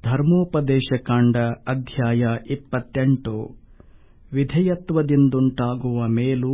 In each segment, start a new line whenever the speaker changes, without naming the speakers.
ಧರ್ಮೋಪದೇಶಕಾಂಡ ಅಧ್ಯಾಯ ಇಪ್ಪತ್ತೆಂಟು ವಿಧೇಯತ್ವದಿಂದುಂಟಾಗುವ ಮೇಲು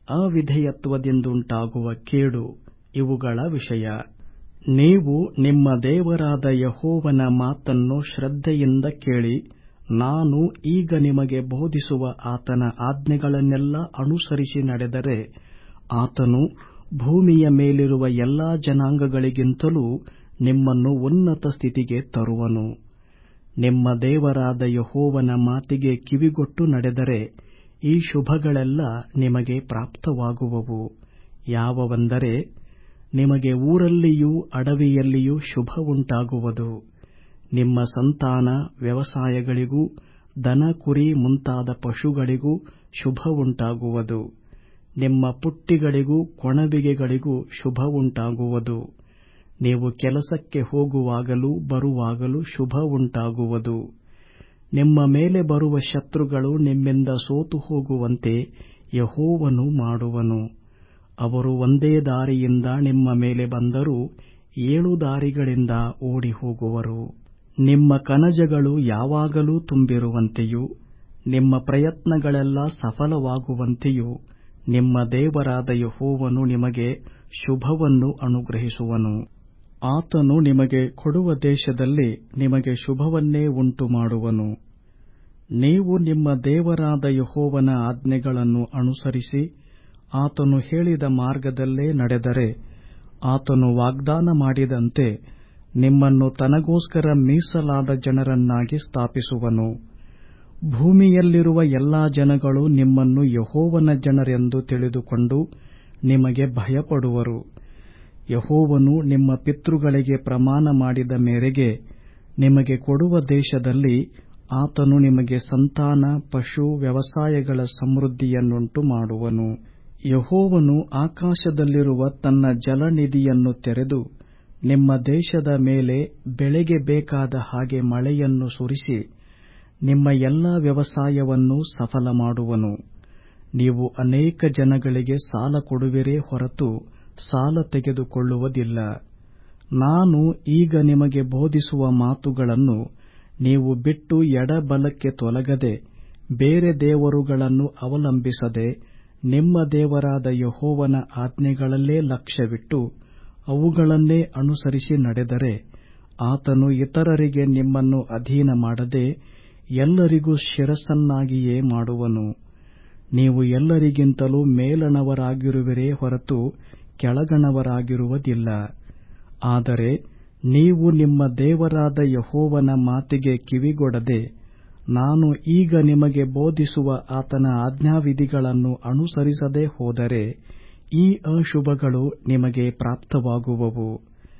ಅವಿಧೇಯತ್ವದಿಂದುಂಟಾಗುವ ಕೇಡು ಇವುಗಳ ವಿಷಯ ನೀವು ನಿಮ್ಮ ದೇವರಾದ ಯೆಹೋವನ ಮಾತನ್ನು ಶ್ರದ್ಧೆಯಿಂದ ಕೇಳಿ ನಾನು ಈಗ ನಿಮಗೆ ಬೋಧಿಸುವ ಆತನ ಆಜ್ಞೆಗಳನ್ನೆಲ್ಲ ಅನುಸರಿಸಿ ನಡೆದರೆ ಆತನು ಭೂಮಿಯ ಮೇಲಿರುವ ಎಲ್ಲಾ ಜನಾಂಗಗಳಿಗಿಂತಲೂ ನಿಮ್ಮನ್ನು ಉನ್ನತ ಸ್ಥಿತಿಗೆ ತರುವನು ನಿಮ್ಮ ದೇವರಾದ ಯೆಹೋವನ ಮಾತಿಗೆ ಕಿವಿಗೊಟ್ಟು ನಡೆದರೆ ಈ ಶುಭಗಳೆಲ್ಲ ನಿಮಗೆ ಪ್ರಾಪ್ತವಾಗುವವು ಯಾವವೆಂದರೆ ನಿಮಗೆ ಊರಲ್ಲಿಯೂ ಅಡವಿಯಲ್ಲಿಯೂ ಶುಭವುಂಟಾಗುವುದು ನಿಮ್ಮ ಸಂತಾನ ವ್ಯವಸಾಯಗಳಿಗೂ ದನ ಕುರಿ ಮುಂತಾದ ಪಶುಗಳಿಗೂ ಶುಭವುಂಟಾಗುವುದು ನಿಮ್ಮ ಪುಟ್ಟಿಗಳಿಗೂ ಕೊಣವಿಗೆಗಳಿಗೂ ಶುಭವುಂಟಾಗುವುದು ನೀವು ಕೆಲಸಕ್ಕೆ ಹೋಗುವಾಗಲೂ ಬರುವಾಗಲೂ ಶುಭವುಂಟಾಗುವುದು ನಿಮ್ಮ ಮೇಲೆ ಬರುವ ಶತ್ರುಗಳು ನಿಮ್ಮಿಂದ ಸೋತು ಹೋಗುವಂತೆ ಯೆಹೋವನು ಮಾಡುವನು ಅವರು ಒಂದೇ ದಾರಿಯಿಂದ ನಿಮ್ಮ ಮೇಲೆ ಬಂದರೂ ಏಳು ದಾರಿಗಳಿಂದ ಓಡಿಹೋಗುವರು ನಿಮ್ಮ ಕಣಜಗಳು ಯಾವಾಗಲೂ ತುಂಬಿರುವಂತೆಯೂ ನಿಮ್ಮ ಪ್ರಯತ್ನಗಳೆಲ್ಲ ಸಫಲವಾಗುವಂತೆಯೂ ನಿಮ್ಮ ದೇವರಾದ ಯೆಹೋವನು ನಿಮಗೆ ಶುಭವನ್ನು ಅನುಗ್ರಹಿಸುವನು ಆತನು ನಿಮಗೆ ಕೊಡುವ ದೇಶದಲ್ಲಿ ನಿಮಗೆ ಶುಭವನ್ನೇ ಉಂಟುಮಾಡುವನು ನೀವು ನಿಮ್ಮ ದೇವರಾದ ಯೆಹೋವನ ಆಜ್ಞೆಗಳನ್ನು ಅನುಸರಿಸಿ ಆತನು ಹೇಳಿದ ಮಾರ್ಗದಲ್ಲೇ ನಡೆದರೆ ಆತನು ವಾಗ್ದಾನ ಮಾಡಿದಂತೆ ನಿಮ್ಮನ್ನು ತನಗೋಸ್ಕರ ಮೀಸಲಾದ ಜನರನ್ನಾಗಿ ಸ್ಥಾಪಿಸುವನು ಭೂಮಿಯಲ್ಲಿರುವ ಎಲ್ಲಾ ಜನಗಳು ನಿಮ್ಮನ್ನು ಯೆಹೋವನ ಜನರೆಂದು ತಿಳಿದುಕೊಂಡು ನಿಮಗೆ ಭಯಪಡುವರು ಯೆಹೋವನು ನಿಮ್ಮ ಪಿತೃಗಳಿಗೆ ಪ್ರಮಾಣ ಮಾಡಿದ ಮೇರೆಗೆ ನಿಮಗೆ ಕೊಡುವ ದೇಶದಲ್ಲಿ ಆತನು ನಿಮಗೆ ಸಂತಾನ ಪಶು ವ್ಯವಸಾಯಗಳ ಸಮೃದ್ಧಿಯನ್ನುಂಟು ಮಾಡುವನು ಯೆಹೋವನು ಆಕಾಶದಲ್ಲಿರುವ ತನ್ನ ಜಲನಿಧಿಯನ್ನು ತೆರೆದು ನಿಮ್ಮ ದೇಶದ ಮೇಲೆ ಬೆಳೆಗೆ ಬೇಕಾದ ಹಾಗೆ ಮಳೆಯನ್ನು ಸುರಿಸಿ ನಿಮ್ಮ ಎಲ್ಲಾ ವ್ಯವಸಾಯವನ್ನು ಸಫಲ ಮಾಡುವನು ನೀವು ಅನೇಕ ಜನಗಳಿಗೆ ಸಾಲ ಕೊಡುವಿರೇ ಹೊರತು ಸಾಲ ತೆಗೆದುಕೊಳ್ಳುವುದಿಲ್ಲ ನಾನು ಈಗ ನಿಮಗೆ ಬೋಧಿಸುವ ಮಾತುಗಳನ್ನು ನೀವು ಬಿಟ್ಟು ಎಡಬಲಕ್ಕೆ ತೊಲಗದೆ ಬೇರೆ ದೇವರುಗಳನ್ನು ಅವಲಂಬಿಸದೆ ನಿಮ್ಮ ದೇವರಾದ ಯೆಹೋವನ ಆಜ್ಞೆಗಳಲ್ಲೇ ಲಕ್ಷ್ಯವಿಟ್ಟು ಅವುಗಳನ್ನೇ ಅನುಸರಿಸಿ ನಡೆದರೆ ಆತನು ಇತರರಿಗೆ ನಿಮ್ಮನ್ನು ಅಧೀನ ಮಾಡದೆ ಎಲ್ಲರಿಗೂ ಶಿರಸ್ಸನ್ನಾಗಿಯೇ ಮಾಡುವನು ನೀವು ಎಲ್ಲರಿಗಿಂತಲೂ ಮೇಲಣವರಾಗಿರುವಿರೇ ಹೊರತು ಕೆಳಗಣವರಾಗಿರುವುದಿಲ್ಲ ಆದರೆ ನೀವು ನಿಮ್ಮ ದೇವರಾದ ಯೆಹೋವನ ಮಾತಿಗೆ ಕಿವಿಗೊಡದೆ ನಾನು ಈಗ ನಿಮಗೆ ಬೋಧಿಸುವ ಆತನ ಆಜ್ಞಾವಿಧಿಗಳನ್ನು ಅನುಸರಿಸದೆ ಹೋದರೆ ಈ ಅಶುಭಗಳು ನಿಮಗೆ ಪ್ರಾಪ್ತವಾಗುವವು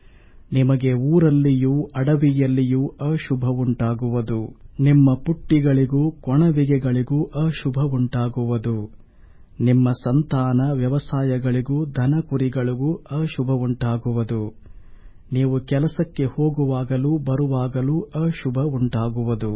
ನಿಮಗೆ ಊರಲ್ಲಿಯೂ ಅಡವಿಯಲ್ಲಿಯೂ ಅಶುಭವುಂಟಾಗುವುದು ನಿಮ್ಮ ಪುಟ್ಟಿಗಳಿಗೂ ಕೊಣವಿಗೆಗಳಿಗೂ ಅಶುಭವುಂಟಾಗುವುದು ನಿಮ್ಮ ಸಂತಾನ ವ್ಯವಸಾಯಗಳಿಗೂ ದನ ಕುರಿಗಳಿಗೂ ಅಶುಭವುಂಟಾಗುವುದು ನೀವು ಕೆಲಸಕ್ಕೆ ಹೋಗುವಾಗಲೂ ಬರುವಾಗಲೂ ಅಶುಭ ಉಂಟಾಗುವುದು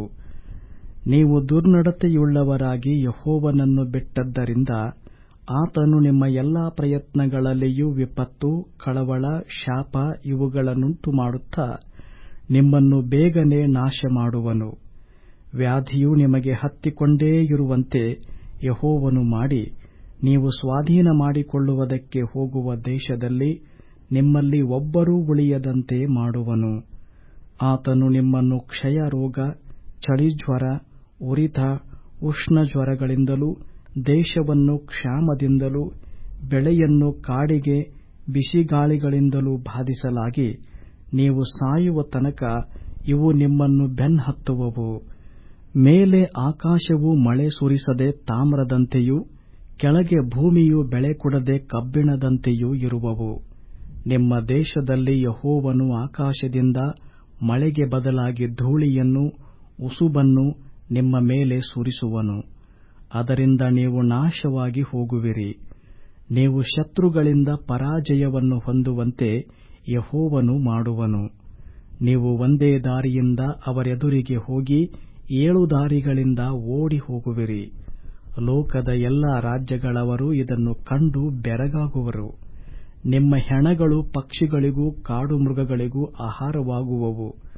ನೀವು ದುರ್ನಡತೆಯುಳ್ಳವರಾಗಿ ಯೆಹೋವನನ್ನು ಬಿಟ್ಟದ್ದರಿಂದ ಆತನು ನಿಮ್ಮ ಎಲ್ಲಾ ಪ್ರಯತ್ನಗಳಲ್ಲಿಯೂ ವಿಪತ್ತು ಕಳವಳ ಶಾಪ ಇವುಗಳನ್ನುಂಟು ಮಾಡುತ್ತಾ ನಿಮ್ಮನ್ನು ಬೇಗನೆ ನಾಶ ಮಾಡುವನು ವ್ಯಾಧಿಯು ನಿಮಗೆ ಹತ್ತಿಕೊಂಡೇ ಇರುವಂತೆ ಯೆಹೋವನು ಮಾಡಿ ನೀವು ಸ್ವಾಧೀನ ಮಾಡಿಕೊಳ್ಳುವುದಕ್ಕೆ ಹೋಗುವ ದೇಶದಲ್ಲಿ ನಿಮ್ಮಲ್ಲಿ ಒಬ್ಬರೂ ಉಳಿಯದಂತೆ ಮಾಡುವನು ಆತನು ನಿಮ್ಮನ್ನು ಕ್ಷಯರೋಗ ಚಳಿಜ್ವರ ಉರಿತ ಉಷ್ಣಜ್ವರಗಳಿಂದಲೂ ದೇಶವನ್ನು ಕ್ಷಾಮದಿಂದಲೂ ಬೆಳೆಯನ್ನು ಕಾಡಿಗೆ ಬಿಸಿಗಾಳಿಗಳಿಂದಲೂ ಬಾಧಿಸಲಾಗಿ ನೀವು ಸಾಯುವ ತನಕ ಇವು ನಿಮ್ಮನ್ನು ಬೆನ್ನಹತ್ತುವವು ಮೇಲೆ ಆಕಾಶವು ಮಳೆ ಸುರಿಸದೆ ತಾಮ್ರದಂತೆಯೂ ಕೆಳಗೆ ಭೂಮಿಯು ಬೆಳೆ ಕೊಡದೆ ಕಬ್ಬಿಣದಂತೆಯೂ ಇರುವವು ನಿಮ್ಮ ದೇಶದಲ್ಲಿ ಯೆಹೋವನು ಆಕಾಶದಿಂದ ಮಳೆಗೆ ಬದಲಾಗಿ ಧೂಳಿಯನ್ನು ಉಸುಬನ್ನು ನಿಮ್ಮ ಮೇಲೆ ಸುರಿಸುವನು ಅದರಿಂದ ನೀವು ನಾಶವಾಗಿ ಹೋಗುವಿರಿ ನೀವು ಶತ್ರುಗಳಿಂದ ಪರಾಜಯವನ್ನು ಹೊಂದುವಂತೆ ಯೆಹೋವನು ಮಾಡುವನು ನೀವು ಒಂದೇ ದಾರಿಯಿಂದ ಅವರೆದುರಿಗೆ ಹೋಗಿ ಏಳು ದಾರಿಗಳಿಂದ ಓಡಿ ಹೋಗುವಿರಿ ಲೋಕದ ಎಲ್ಲಾ ರಾಜ್ಯಗಳವರು ಇದನ್ನು ಕಂಡು ಬೆರಗಾಗುವರು ನಿಮ್ಮ ಹೆಣಗಳು ಪಕ್ಷಿಗಳಿಗೂ ಕಾಡು ಮೃಗಗಳಿಗೂ ಆಹಾರವಾಗುವವು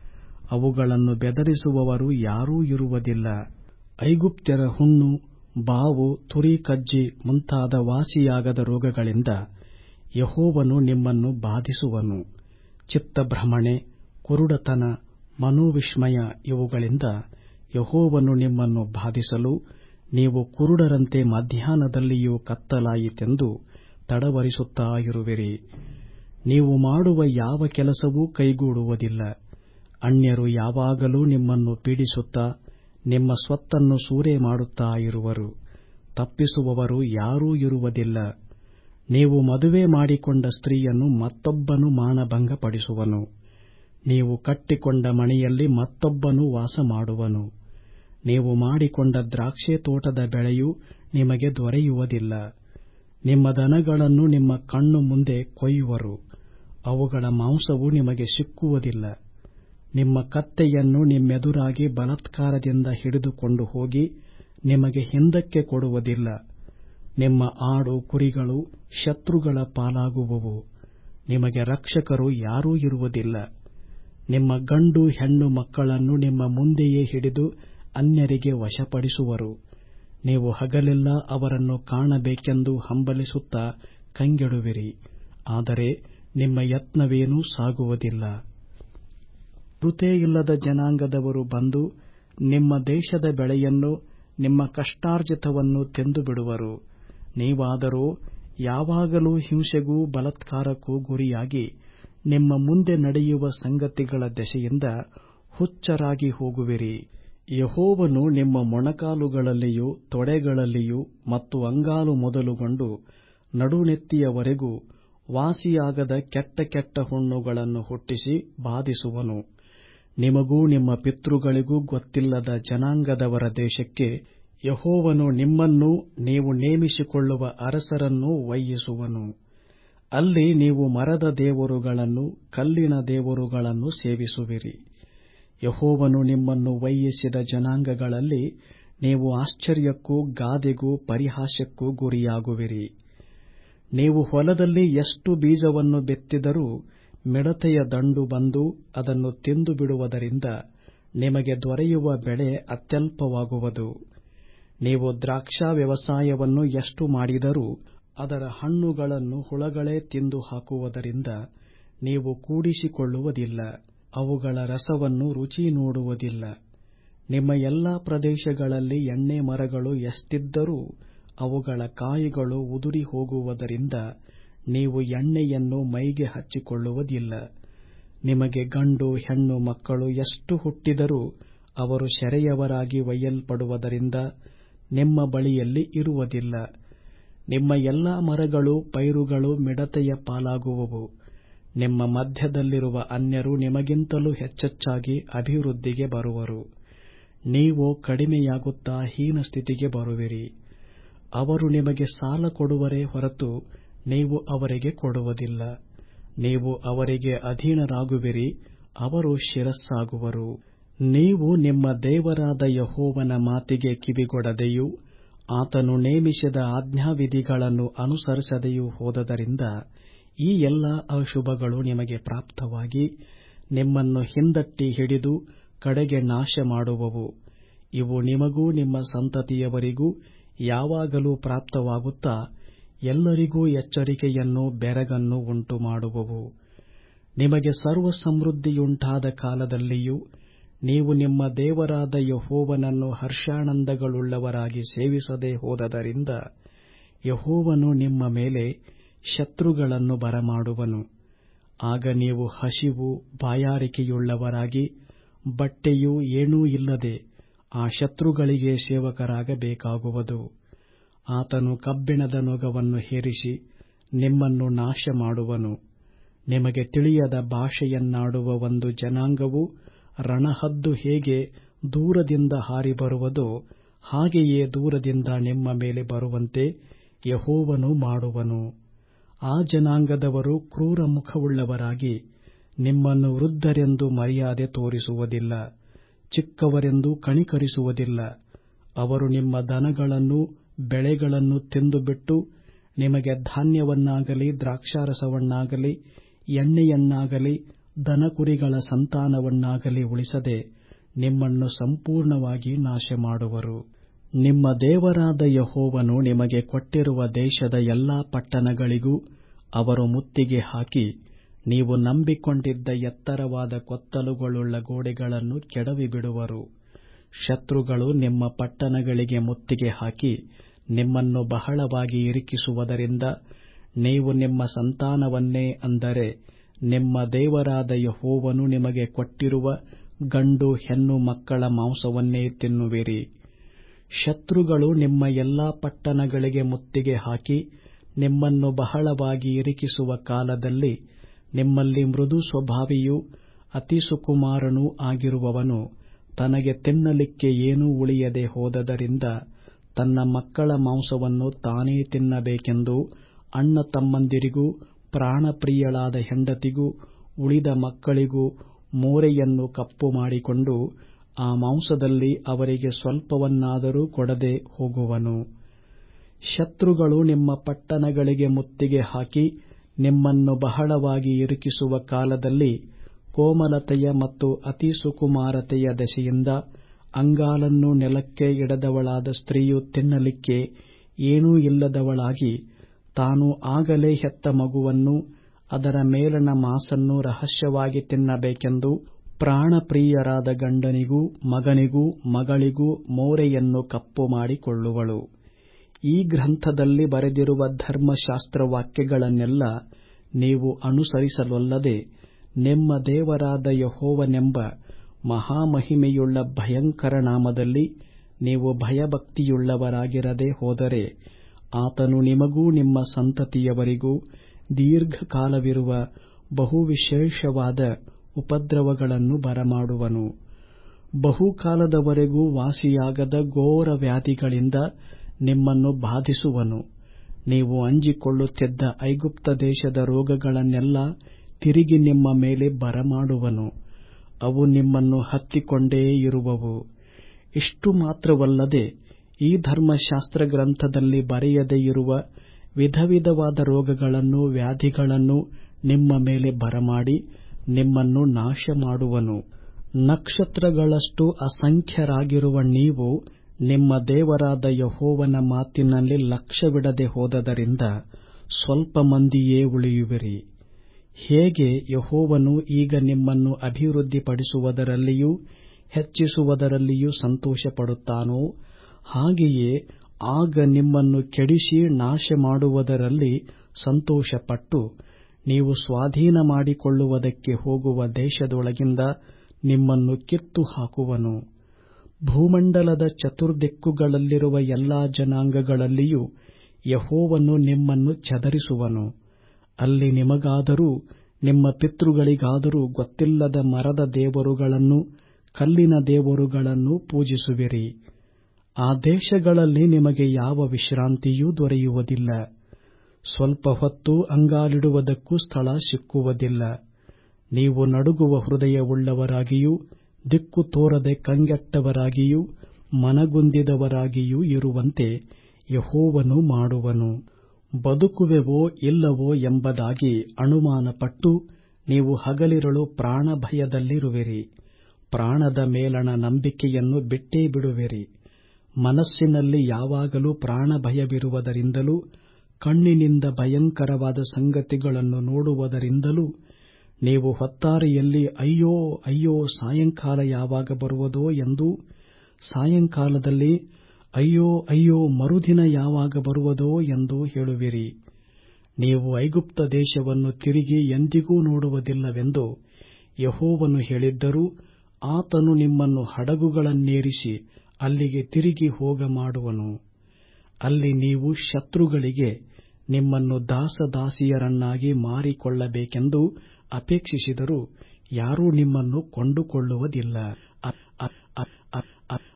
ಅವುಗಳನ್ನು ಬೆದರಿಸುವವರು ಯಾರೂ ಇರುವುದಿಲ್ಲ ಐಗುಪ್ತ್ಯರ ಹುಣ್ಣು ಬಾವು ತುರಿಕಜ್ಜಿ ಮುಂತಾದ ವಾಸಿಯಾಗದ ರೋಗಗಳಿಂದ ಯಹೋವನು ನಿಮ್ಮನ್ನು ಬಾಧಿಸುವನು ಚಿತ್ತಭ್ರಮಣೆ ಕುರುಡತನ ಮನೋವಿಸ್ಮಯ ಇವುಗಳಿಂದ ಯಹೋವನು ನಿಮ್ಮನ್ನು ಬಾಧಿಸಲು ನೀವು ಕುರುಡರಂತೆ ಮಧ್ಯಾಹ್ನದಲ್ಲಿಯೂ ಕತ್ತಲಾಯಿತೆಂದು ತಡವರಿಸುತ್ತಾ ಇರುವಿರಿ ನೀವು ಮಾಡುವ ಯಾವ ಕೆಲಸವೂ ಕೈಗೂಡುವುದಿಲ್ಲ ಅನ್ಯರು ಯಾವಾಗಲೂ ನಿಮ್ಮನ್ನು ಪೀಡಿಸುತ್ತಾ ನಿಮ್ಮ ಸ್ವತ್ತನ್ನು ಸೂರೆ ಮಾಡುತ್ತಾ ಇರುವರು ತಪ್ಪಿಸುವವರು ಯಾರೂ ಇರುವುದಿಲ್ಲ ನೀವು ಮದುವೆ ಮಾಡಿಕೊಂಡ ಸ್ತ್ರೀಯನ್ನು ಮತ್ತೊಬ್ಬನು ಮಾನಭಂಗಪಡಿಸುವನು ನೀವು ಕಟ್ಟಿಕೊಂಡ ಮನೆಯಲ್ಲಿ ಮತ್ತೊಬ್ಬನು ವಾಸ ಮಾಡುವನು ನೀವು ಮಾಡಿಕೊಂಡ ದ್ರಾಕ್ಷೆ ತೋಟದ ಬೆಳೆಯು ನಿಮಗೆ ದೊರೆಯುವುದಿಲ್ಲ ನಿಮ್ಮ ದನಗಳನ್ನು ನಿಮ್ಮ ಕಣ್ಣು ಮುಂದೆ ಕೊಯ್ಯುವರು ಅವುಗಳ ಮಾಂಸವು ನಿಮಗೆ ಸಿಕ್ಕುವುದಿಲ್ಲ ನಿಮ್ಮ ಕತ್ತೆಯನ್ನು ನಿಮ್ಮೆದುರಾಗಿ ಬಲಾತ್ಕಾರದಿಂದ ಹಿಡಿದುಕೊಂಡು ಹೋಗಿ ನಿಮಗೆ ಹಿಂದಕ್ಕೆ ಕೊಡುವುದಿಲ್ಲ ನಿಮ್ಮ ಆಡು ಕುರಿಗಳು ಶತ್ರುಗಳ ಪಾಲಾಗುವುವು ನಿಮಗೆ ರಕ್ಷಕರು ಯಾರೂ ಇರುವುದಿಲ್ಲ ನಿಮ್ಮ ಗಂಡು ಹೆಣ್ಣು ಮಕ್ಕಳನ್ನು ನಿಮ್ಮ ಮುಂದೆಯೇ ಹಿಡಿದು ಅನ್ಯರಿಗೆ ವಶಪಡಿಸುವರು ನೀವು ಹಗಲೆಲ್ಲ ಅವರನ್ನು ಕಾಣಬೇಕೆಂದು ಹಂಬಲಿಸುತ್ತಾ ಕಂಗೆಡುವಿರಿ ಆದರೆ ನಿಮ್ಮ ಯತ್ನವೇನೂ ಸಾಗುವುದಿಲ್ಲ ಇಲ್ಲದ ಜನಾಂಗದವರು ಬಂದು ನಿಮ್ಮ ದೇಶದ ಬೆಳೆಯನ್ನು ನಿಮ್ಮ ಕಷ್ಟಾರ್ಜಿತವನ್ನು ತಿಂದುಬಿಡುವರು ನೀವಾದರೋ ಯಾವಾಗಲೂ ಹಿಂಸೆಗೂ ಬಲಾತ್ಕಾರಕ್ಕೂ ಗುರಿಯಾಗಿ ನಿಮ್ಮ ಮುಂದೆ ನಡೆಯುವ ಸಂಗತಿಗಳ ದೆಸೆಯಿಂದ ಹುಚ್ಚರಾಗಿ ಹೋಗುವಿರಿ ಯಹೋವನು ನಿಮ್ಮ ಮೊಣಕಾಲುಗಳಲ್ಲಿಯೂ ತೊಡೆಗಳಲ್ಲಿಯೂ ಮತ್ತು ಅಂಗಾಲು ಮೊದಲುಗೊಂಡು ನಡುನೆತ್ತಿಯವರೆಗೂ ವಾಸಿಯಾಗದ ಕೆಟ್ಟ ಕೆಟ್ಟ ಹುಣ್ಣುಗಳನ್ನು ಹುಟ್ಟಿಸಿ ಬಾಧಿಸುವನು ನಿಮಗೂ ನಿಮ್ಮ ಪಿತೃಗಳಿಗೂ ಗೊತ್ತಿಲ್ಲದ ಜನಾಂಗದವರ ದೇಶಕ್ಕೆ ಯಹೋವನು ನಿಮ್ಮನ್ನೂ ನೀವು ನೇಮಿಸಿಕೊಳ್ಳುವ ಅರಸರನ್ನೂ ಒಯ್ಯಿಸುವನು ಅಲ್ಲಿ ನೀವು ಮರದ ದೇವರುಗಳನ್ನು ಕಲ್ಲಿನ ದೇವರುಗಳನ್ನು ಸೇವಿಸುವಿರಿ ಯಹೋವನು ನಿಮ್ಮನ್ನು ಒಯ್ಯಿಸಿದ ಜನಾಂಗಗಳಲ್ಲಿ ನೀವು ಆಶ್ಚರ್ಯಕ್ಕೂ ಗಾದೆಗೂ ಪರಿಹಾಸ್ಯಕ್ಕೂ ಗುರಿಯಾಗುವಿರಿ ನೀವು ಹೊಲದಲ್ಲಿ ಎಷ್ಟು ಬೀಜವನ್ನು ಬಿತ್ತಿದರೂ ಮಿಡತೆಯ ದಂಡು ಬಂದು ಅದನ್ನು ತಿಂದು ಬಿಡುವುದರಿಂದ ನಿಮಗೆ ದೊರೆಯುವ ಬೆಳೆ ಅತ್ಯಲ್ಪವಾಗುವುದು ನೀವು ದ್ರಾಕ್ಷಾ ವ್ಯವಸಾಯವನ್ನು ಎಷ್ಟು ಮಾಡಿದರೂ ಅದರ ಹಣ್ಣುಗಳನ್ನು ಹುಳಗಳೇ ತಿಂದು ಹಾಕುವುದರಿಂದ ನೀವು ಕೂಡಿಸಿಕೊಳ್ಳುವುದಿಲ್ಲ ಅವುಗಳ ರಸವನ್ನು ರುಚಿ ನೋಡುವುದಿಲ್ಲ ನಿಮ್ಮ ಎಲ್ಲಾ ಪ್ರದೇಶಗಳಲ್ಲಿ ಎಣ್ಣೆ ಮರಗಳು ಎಷ್ಟಿದ್ದರೂ ಅವುಗಳ ಕಾಯಿಗಳು ಉದುರಿ ಹೋಗುವುದರಿಂದ ನೀವು ಎಣ್ಣೆಯನ್ನು ಮೈಗೆ ಹಚ್ಚಿಕೊಳ್ಳುವುದಿಲ್ಲ ನಿಮಗೆ ಗಂಡು ಹೆಣ್ಣು ಮಕ್ಕಳು ಎಷ್ಟು ಹುಟ್ಟಿದರೂ ಅವರು ಸೆರೆಯವರಾಗಿ ಒಯ್ಯಲ್ಪಡುವುದರಿಂದ ನಿಮ್ಮ ಬಳಿಯಲ್ಲಿ ಇರುವುದಿಲ್ಲ ನಿಮ್ಮ ಎಲ್ಲಾ ಮರಗಳು ಪೈರುಗಳು ಮಿಡತೆಯ ಪಾಲಾಗುವವು ನಿಮ್ಮ ಮಧ್ಯದಲ್ಲಿರುವ ಅನ್ಯರು ನಿಮಗಿಂತಲೂ ಹೆಚ್ಚೆಚ್ಚಾಗಿ ಅಭಿವೃದ್ಧಿಗೆ ಬರುವರು ನೀವು ಕಡಿಮೆಯಾಗುತ್ತಾ ಹೀನ ಸ್ಥಿತಿಗೆ ಬರುವಿರಿ ಅವರು ನಿಮಗೆ ಸಾಲ ಕೊಡುವರೇ ಹೊರತು ನೀವು ಅವರಿಗೆ ಕೊಡುವುದಿಲ್ಲ ನೀವು ಅವರಿಗೆ ಅಧೀನರಾಗುವಿರಿ ಅವರು ಶಿರಸ್ಸಾಗುವರು ನೀವು ನಿಮ್ಮ ದೇವರಾದ ಯಹೋವನ ಮಾತಿಗೆ ಕಿವಿಗೊಡದೆಯೂ ಆತನು ನೇಮಿಸಿದ ಆಜ್ಞಾವಿಧಿಗಳನ್ನು ಅನುಸರಿಸದೆಯೂ ಹೋದದರಿಂದ ಈ ಎಲ್ಲಾ ಅಶುಭಗಳು ನಿಮಗೆ ಪ್ರಾಪ್ತವಾಗಿ ನಿಮ್ಮನ್ನು ಹಿಂದಟ್ಟಿ ಹಿಡಿದು ಕಡೆಗೆ ನಾಶ ಮಾಡುವವು ಇವು ನಿಮಗೂ ನಿಮ್ಮ ಸಂತತಿಯವರಿಗೂ ಯಾವಾಗಲೂ ಪ್ರಾಪ್ತವಾಗುತ್ತಾ ಎಲ್ಲರಿಗೂ ಎಚ್ಚರಿಕೆಯನ್ನೂ ಬೆರಗನ್ನೂ ಉಂಟುಮಾಡುವವು ನಿಮಗೆ ಸರ್ವ ಸಮೃದ್ಧಿಯುಂಟಾದ ಕಾಲದಲ್ಲಿಯೂ ನೀವು ನಿಮ್ಮ ದೇವರಾದ ಯಹೋವನನ್ನು ಹರ್ಷಾನಂದಗಳುಳ್ಳವರಾಗಿ ಸೇವಿಸದೆ ಹೋದದರಿಂದ ಯಹೋವನು ನಿಮ್ಮ ಮೇಲೆ ಶತ್ರುಗಳನ್ನು ಬರಮಾಡುವನು ಆಗ ನೀವು ಹಸಿವು ಬಾಯಾರಿಕೆಯುಳ್ಳವರಾಗಿ ಬಟ್ಟೆಯೂ ಏನೂ ಇಲ್ಲದೆ ಆ ಶತ್ರುಗಳಿಗೆ ಸೇವಕರಾಗಬೇಕಾಗುವುದು ಆತನು ಕಬ್ಬಿಣದ ನೊಗವನ್ನು ಹೇರಿಸಿ ನಿಮ್ಮನ್ನು ನಾಶ ಮಾಡುವನು ನಿಮಗೆ ತಿಳಿಯದ ಭಾಷೆಯನ್ನಾಡುವ ಒಂದು ಜನಾಂಗವು ರಣಹದ್ದು ಹೇಗೆ ದೂರದಿಂದ ಹಾರಿ ಬರುವುದೋ ಹಾಗೆಯೇ ದೂರದಿಂದ ನಿಮ್ಮ ಮೇಲೆ ಬರುವಂತೆ ಯಹೋವನು ಮಾಡುವನು ಆ ಜನಾಂಗದವರು ಕ್ರೂರ ಮುಖವುಳ್ಳವರಾಗಿ ನಿಮ್ಮನ್ನು ವೃದ್ಧರೆಂದು ಮರ್ಯಾದೆ ತೋರಿಸುವುದಿಲ್ಲ ಚಿಕ್ಕವರೆಂದು ಕಣಿಕರಿಸುವುದಿಲ್ಲ ಅವರು ನಿಮ್ಮ ದನಗಳನ್ನೂ ಬೆಳೆಗಳನ್ನು ತಿಂದುಬಿಟ್ಟು ನಿಮಗೆ ಧಾನ್ಯವನ್ನಾಗಲಿ ದ್ರಾಕ್ಷಾರಸವನ್ನಾಗಲಿ ಎಣ್ಣೆಯನ್ನಾಗಲಿ ದನಕುರಿಗಳ ಸಂತಾನವನ್ನಾಗಲಿ ಉಳಿಸದೆ ನಿಮ್ಮನ್ನು ಸಂಪೂರ್ಣವಾಗಿ ನಾಶಮಾಡುವರು ನಿಮ್ಮ ದೇವರಾದ ಯೆಹೋವನು ನಿಮಗೆ ಕೊಟ್ಟಿರುವ ದೇಶದ ಎಲ್ಲಾ ಪಟ್ಟಣಗಳಿಗೂ ಅವರು ಮುತ್ತಿಗೆ ಹಾಕಿ ನೀವು ನಂಬಿಕೊಂಡಿದ್ದ ಎತ್ತರವಾದ ಕೊತ್ತಲುಗಳುಳ್ಳ ಗೋಡೆಗಳನ್ನು ಕೆಡವಿಬಿಡುವರು ಶತ್ರುಗಳು ನಿಮ್ಮ ಪಟ್ಟಣಗಳಿಗೆ ಮುತ್ತಿಗೆ ಹಾಕಿ ನಿಮ್ಮನ್ನು ಬಹಳವಾಗಿ ಇರಿಕಿಸುವುದರಿಂದ ನೀವು ನಿಮ್ಮ ಸಂತಾನವನ್ನೇ ಅಂದರೆ ನಿಮ್ಮ ದೇವರಾದ ಯೆಹೋವನು ನಿಮಗೆ ಕೊಟ್ಟಿರುವ ಗಂಡು ಹೆಣ್ಣು ಮಕ್ಕಳ ಮಾಂಸವನ್ನೇ ತಿನ್ನುವಿರಿ ಶತ್ರುಗಳು ನಿಮ್ಮ ಎಲ್ಲಾ ಪಟ್ಟಣಗಳಿಗೆ ಮುತ್ತಿಗೆ ಹಾಕಿ ನಿಮ್ಮನ್ನು ಬಹಳವಾಗಿ ಇರಿಕಿಸುವ ಕಾಲದಲ್ಲಿ ನಿಮ್ಮಲ್ಲಿ ಮೃದು ಸ್ವಭಾವಿಯೂ ಅತಿ ಸುಕುಮಾರನೂ ಆಗಿರುವವನು ತನಗೆ ತಿನ್ನಲಿಕ್ಕೆ ಏನೂ ಉಳಿಯದೆ ಹೋದದರಿಂದ ತನ್ನ ಮಕ್ಕಳ ಮಾಂಸವನ್ನು ತಾನೇ ತಿನ್ನಬೇಕೆಂದು ಅಣ್ಣ ತಮ್ಮಂದಿರಿಗೂ ಪ್ರಾಣಪ್ರಿಯಳಾದ ಹೆಂಡತಿಗೂ ಉಳಿದ ಮಕ್ಕಳಿಗೂ ಮೋರೆಯನ್ನು ಕಪ್ಪು ಮಾಡಿಕೊಂಡು ಆ ಮಾಂಸದಲ್ಲಿ ಅವರಿಗೆ ಸ್ವಲ್ಪವನ್ನಾದರೂ ಕೊಡದೆ ಹೋಗುವನು ಶತ್ರುಗಳು ನಿಮ್ಮ ಪಟ್ಟಣಗಳಿಗೆ ಮುತ್ತಿಗೆ ಹಾಕಿ ನಿಮ್ಮನ್ನು ಬಹಳವಾಗಿ ಇರಿಕಿಸುವ ಕಾಲದಲ್ಲಿ ಕೋಮಲತೆಯ ಮತ್ತು ಅತಿ ಸುಕುಮಾರತೆಯ ದೆಸೆಯಿಂದ ಅಂಗಾಲನ್ನು ನೆಲಕ್ಕೆ ಇಡದವಳಾದ ಸ್ತ್ರೀಯು ತಿನ್ನಲಿಕ್ಕೆ ಏನೂ ಇಲ್ಲದವಳಾಗಿ ತಾನು ಆಗಲೇ ಹೆತ್ತ ಮಗುವನ್ನು ಅದರ ಮೇಲಣ ಮಾಸನ್ನು ರಹಸ್ಯವಾಗಿ ತಿನ್ನಬೇಕೆಂದು ಪ್ರಾಣಪ್ರಿಯರಾದ ಗಂಡನಿಗೂ ಮಗನಿಗೂ ಮಗಳಿಗೂ ಮೋರೆಯನ್ನು ಕಪ್ಪು ಮಾಡಿಕೊಳ್ಳುವಳು ಈ ಗ್ರಂಥದಲ್ಲಿ ಬರೆದಿರುವ ಧರ್ಮಶಾಸ್ತ್ರವಾಕ್ಯಗಳನ್ನೆಲ್ಲ ನೀವು ಅನುಸರಿಸಲೊಲ್ಲದೆ ನಿಮ್ಮ ದೇವರಾದ ಯೆಹೋವನೆಂಬ ಮಹಾಮಹಿಮೆಯುಳ್ಳ ಭಯಂಕರ ನಾಮದಲ್ಲಿ ನೀವು ಭಯಭಕ್ತಿಯುಳ್ಳವರಾಗಿರದೆ ಹೋದರೆ ಆತನು ನಿಮಗೂ ನಿಮ್ಮ ಸಂತತಿಯವರಿಗೂ ದೀರ್ಘಕಾಲವಿರುವ ಬಹು ವಿಶೇಷವಾದ ಉಪದ್ರವಗಳನ್ನು ಬರಮಾಡುವನು ಬಹುಕಾಲದವರೆಗೂ ವಾಸಿಯಾಗದ ಘೋರ ವ್ಯಾಧಿಗಳಿಂದ ನಿಮ್ಮನ್ನು ಬಾಧಿಸುವನು ನೀವು ಅಂಜಿಕೊಳ್ಳುತ್ತಿದ್ದ ಐಗುಪ್ತ ದೇಶದ ರೋಗಗಳನ್ನೆಲ್ಲ ತಿರುಗಿ ನಿಮ್ಮ ಮೇಲೆ ಬರಮಾಡುವನು ಅವು ನಿಮ್ಮನ್ನು ಹತ್ತಿಕೊಂಡೇ ಇರುವವು ಇಷ್ಟು ಮಾತ್ರವಲ್ಲದೆ ಈ ಧರ್ಮಶಾಸ್ತ್ರ ಗ್ರಂಥದಲ್ಲಿ ಬರೆಯದೆ ಇರುವ ವಿಧವಿಧವಾದ ರೋಗಗಳನ್ನು ವ್ಯಾಧಿಗಳನ್ನು ನಿಮ್ಮ ಮೇಲೆ ಬರಮಾಡಿ ನಿಮ್ಮನ್ನು ನಾಶ ಮಾಡುವನು ನಕ್ಷತ್ರಗಳಷ್ಟು ಅಸಂಖ್ಯರಾಗಿರುವ ನೀವು ನಿಮ್ಮ ದೇವರಾದ ಯೆಹೋವನ ಮಾತಿನಲ್ಲಿ ಲಕ್ಷ್ಯವಿಡದೆ ಹೋದದರಿಂದ ಸ್ವಲ್ಪ ಮಂದಿಯೇ ಉಳಿಯುವಿರಿ ಹೇಗೆ ಯೆಹೋವನು ಈಗ ನಿಮ್ಮನ್ನು ಅಭಿವೃದ್ಧಿಪಡಿಸುವುದರಲ್ಲಿಯೂ ಹೆಚ್ಚಿಸುವುದರಲ್ಲಿಯೂ ಸಂತೋಷಪಡುತ್ತಾನೋ ಹಾಗೆಯೇ ಆಗ ನಿಮ್ಮನ್ನು ಕೆಡಿಸಿ ನಾಶ ಮಾಡುವುದರಲ್ಲಿ ಸಂತೋಷಪಟ್ಟು ನೀವು ಸ್ವಾಧೀನ ಮಾಡಿಕೊಳ್ಳುವುದಕ್ಕೆ ಹೋಗುವ ದೇಶದೊಳಗಿಂದ ನಿಮ್ಮನ್ನು ಕಿತ್ತು ಹಾಕುವನು ಭೂಮಂಡಲದ ಚತುರ್ದಿಕ್ಕುಗಳಲ್ಲಿರುವ ಎಲ್ಲಾ ಜನಾಂಗಗಳಲ್ಲಿಯೂ ಯೆಹೋವನು ನಿಮ್ಮನ್ನು ಚದರಿಸುವನು ಅಲ್ಲಿ ನಿಮಗಾದರೂ ನಿಮ್ಮ ಪಿತೃಗಳಿಗಾದರೂ ಗೊತ್ತಿಲ್ಲದ ಮರದ ದೇವರುಗಳನ್ನು ಕಲ್ಲಿನ ದೇವರುಗಳನ್ನು ಪೂಜಿಸುವಿರಿ ಆ ದೇಶಗಳಲ್ಲಿ ನಿಮಗೆ ಯಾವ ವಿಶ್ರಾಂತಿಯೂ ದೊರೆಯುವುದಿಲ್ಲ ಸ್ವಲ್ಪ ಹೊತ್ತು ಅಂಗಾಲಿಡುವುದಕ್ಕೂ ಸ್ಥಳ ಸಿಕ್ಕುವುದಿಲ್ಲ ನೀವು ನಡುಗುವ ಹೃದಯವುಳ್ಳವರಾಗಿಯೂ ದಿಕ್ಕು ತೋರದೆ ಕಂಗೆಟ್ಟವರಾಗಿಯೂ ಮನಗುಂದಿದವರಾಗಿಯೂ ಇರುವಂತೆ ಯೆಹೋವನು ಮಾಡುವನು ಬದುಕುವೆವೋ ಇಲ್ಲವೋ ಎಂಬುದಾಗಿ ಅನುಮಾನಪಟ್ಟು ನೀವು ಹಗಲಿರುಳು ಪ್ರಾಣ ಭಯದಲ್ಲಿರುವಿರಿ ಪ್ರಾಣದ ಮೇಲಣ ನಂಬಿಕೆಯನ್ನು ಬಿಟ್ಟೇ ಬಿಡುವಿರಿ ಮನಸ್ಸಿನಲ್ಲಿ ಯಾವಾಗಲೂ ಪ್ರಾಣ ಭಯವಿರುವುದರಿಂದಲೂ ಕಣ್ಣಿನಿಂದ ಭಯಂಕರವಾದ ಸಂಗತಿಗಳನ್ನು ನೋಡುವುದರಿಂದಲೂ ನೀವು ಹೊತ್ತಾರೆಯಲ್ಲಿ ಅಯ್ಯೋ ಅಯ್ಯೋ ಸಾಯಂಕಾಲ ಯಾವಾಗ ಬರುವುದೋ ಎಂದೂ ಸಾಯಂಕಾಲದಲ್ಲಿ ಅಯ್ಯೋ ಅಯ್ಯೋ ಮರುದಿನ ಯಾವಾಗ ಬರುವುದೋ ಎಂದೂ ಹೇಳುವಿರಿ ನೀವು ಐಗುಪ್ತ ದೇಶವನ್ನು ತಿರುಗಿ ಎಂದಿಗೂ ನೋಡುವುದಿಲ್ಲವೆಂದು ಯೆಹೋವನು ಹೇಳಿದ್ದರೂ ಆತನು ನಿಮ್ಮನ್ನು ಹಡಗುಗಳನ್ನೇರಿಸಿ ಅಲ್ಲಿಗೆ ತಿರುಗಿ ಹೋಗ ಮಾಡುವನು ಅಲ್ಲಿ ನೀವು ಶತ್ರುಗಳಿಗೆ ನಿಮ್ಮನ್ನು ದಾಸದಾಸಿಯರನ್ನಾಗಿ ಮಾರಿಕೊಳ್ಳಬೇಕೆಂದು ಅಪೇಕ್ಷಿಸಿದರೂ ಯಾರೂ ನಿಮ್ಮನ್ನು ಕೊಂಡುಕೊಳ್ಳುವುದಿಲ್ಲ